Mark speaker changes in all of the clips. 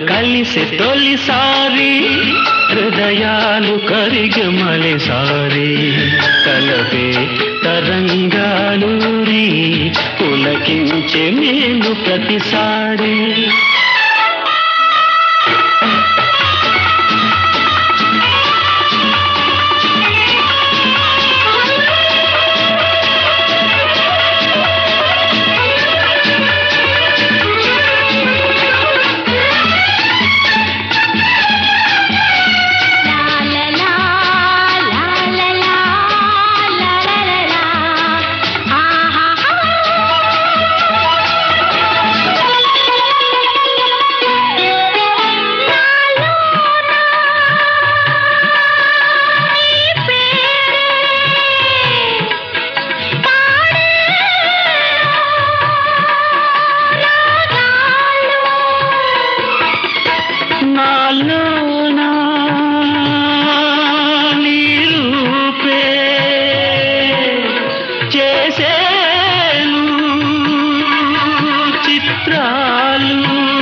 Speaker 1: కలిసి తొలిసారి హృదయాలు కరిగి మలిసారి కలపే తరంగాలూరి పులకించే నేను ప్రతిసారి నాలోనా నీ రూపే చేసేను చిత్రాలు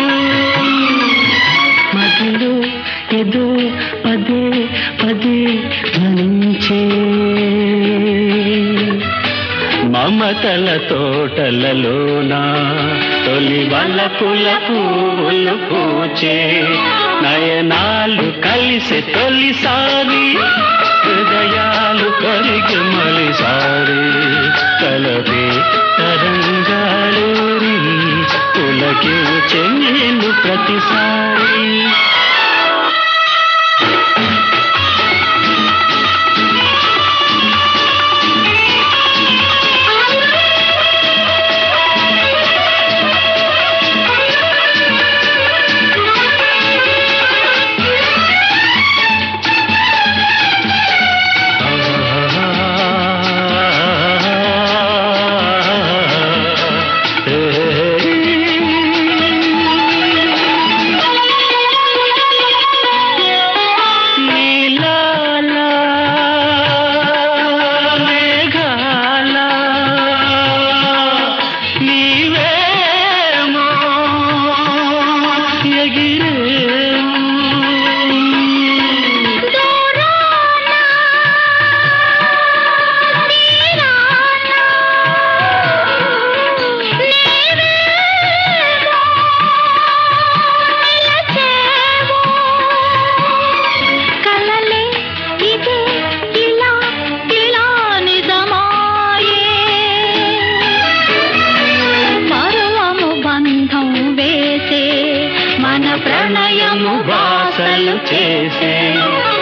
Speaker 1: మదిలో ఏదో పదే పదే ధ్వనించే మమతల తోటలలోన తొలి వలపుల పువ్వులు పూచే నయనాలు కలిసి తొలిసారి హృదయాలు కరిగి మలిసారి కలవే తరంగాలూరి పులకించే నేను ప్రతిసారి నీలాల మేఘాల నీవేమో ఎగిరేమో
Speaker 2: కలలే ఇదే ఇలా ఇలా నిజమాయే పర్వము బంధం వేసే మన ప్రణయము
Speaker 1: బాసలు చేసే